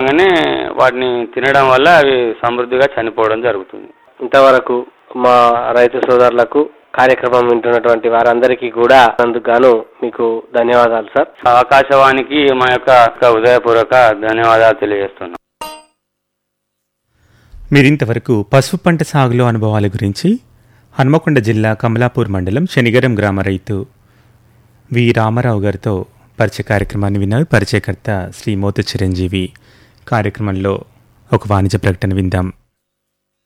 కానీ వాటిని తినడం వల్ల అవి సమృద్ధిగా చనిపోవడం జరుగుతుంది ఇంతవరకు మా రైతు సోదరులకు కార్యక్రమం వింటున్నటువంటి వారందరికీ కూడా అందుకు గాను మీకు ధన్యవాదాలు సార్ ఆకాశవాణికి మా యొక్క ఉదయపూర్వక ధన్యవాదాలు తెలియజేస్తున్నాం మీరింతవరకు పసుపు పంట సాగులో అనుభవాల గురించి హన్మకొండ జిల్లా కమలాపూర్ మండలం శనిగరం గ్రామ రైతు వి రామారావు గారితో పరిచయ కార్యక్రమాన్ని విన్నారు పరిచయకర్త శ్రీ మోతు చిరంజీవి కార్యక్రమంలో ఒక వాణిజ్య ప్రకటన విందాం